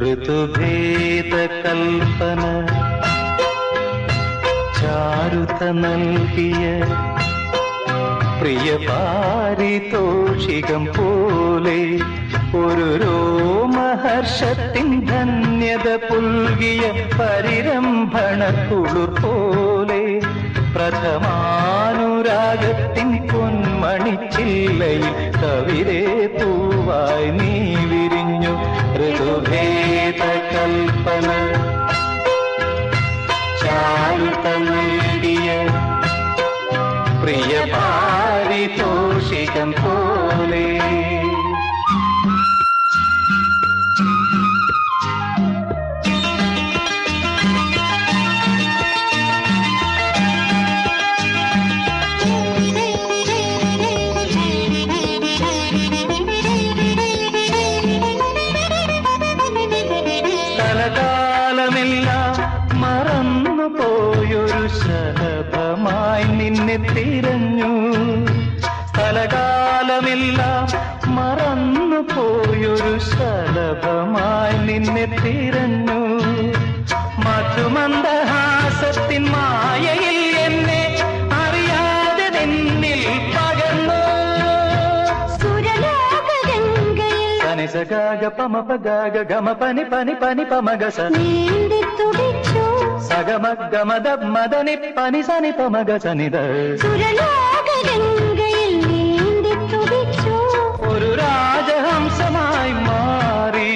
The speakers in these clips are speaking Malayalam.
ഋതുഭേദ കൽപ്പന ചാരുത നൽകിയ പ്രിയ പാരിതോഷികം പോലെ ഒരു രോമഹർഷത്തിൻ ധന്യത പുൽകിയ പരിരംഭണ കുളിർ പോലെ പ്രഥമാനുരാഗത്തിൻ പൊന്മണിച്ചില്ലയിൽ കവിരെ പൂവായി നീ വിരിഞ്ഞു ഋതുഭേദ കൽപ്പന ചാരുത നൽകിയ പ്രിയ പാരിതോഷികം പോലെ സ്ഥലകാലമെല്ലാം മറന്നു പോയൊരു ശലഭമായി നിന്നെ തിരഞ്ഞു സ്ഥലകാലമെല്ലാം മറന്നു പോയൊരു ശലഭമായി നിന്നെ തിരഞ്ഞു മധുമന്ദഹാസത്തിൻ മായയിൽ എന്നെ അറിയാതെ നിന്നിൽ പകർന്നു സുരലോകഗംഗയിൽ സനിസഗാഗ പമ പഗാഗ ഗമ പനി പനി പനി പമഗസ നീന്തി തുടിച്ചു സഗമ ഗമദ മദനി പനി സനി പമഗ സനിത സുരലോകഗംഗയിൽ നീന്തി തുടിച്ചു ഒരു രാജഹംസമായി മാറി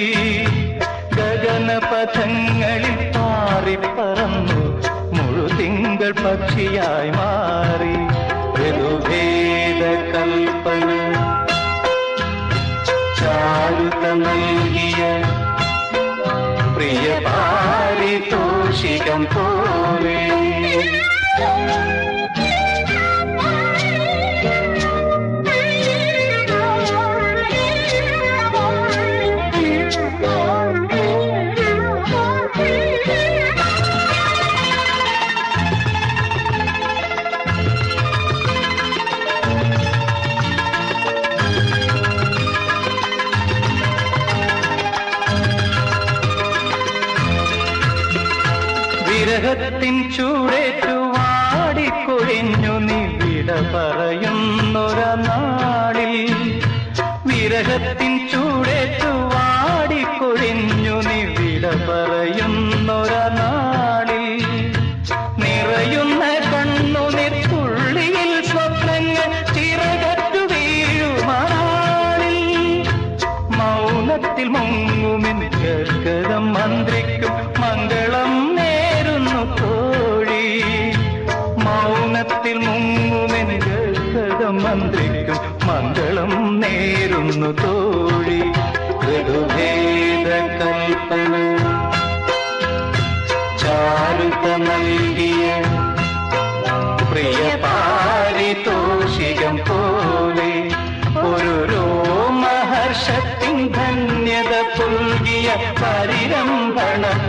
ഗഗനപഥങ്ങളിൽ പാറി പറന്നു മുഴുതിങ്കൾ പക്ഷിയായി മാറി ഋതുഭേദ കൽപ്പന ചാരുത നൽകിയ പ്രിയ പാരിതോഷികം പോലെ വിരഹത്തിൻ ചൂടേറ്റു വാടിക്കൊഴിഞ്ഞു നീ വിട പറയുന്നൊര നാളിൽ വിരഹത്തിൻ ചൂടേറ്റു വാടിക്കൊഴിഞ്ഞു നീ വിട പറയുന്നൊര നാളിൽ നിറയുന്ന കണ്ണുനിർ തുള്ളിയിൽ സ്വപ്നങ്ങൾ ചിറകറ്റു വീഴുമാളിൽ മൗനത്തിൽ മുങ്ങുമിൻ ഗർഗതം മന്ത്രിക്കും മംഗളം നേരുന്നു തോഴി മൗനത്തിൽ മുങ്ങുമിൻ ഗർഗതം മന്ത്രിക്കും മംഗളം നേരുന്നു തോഴി ഋതുഭേദ കൽപ്പന ചാരുത നൽകിയ പ്രിയ പാരിതോഷികം പോലെ ഒരു രോമഹർഷത്തിൻ ധന്യത പുൽകിയ പരിരംഭണ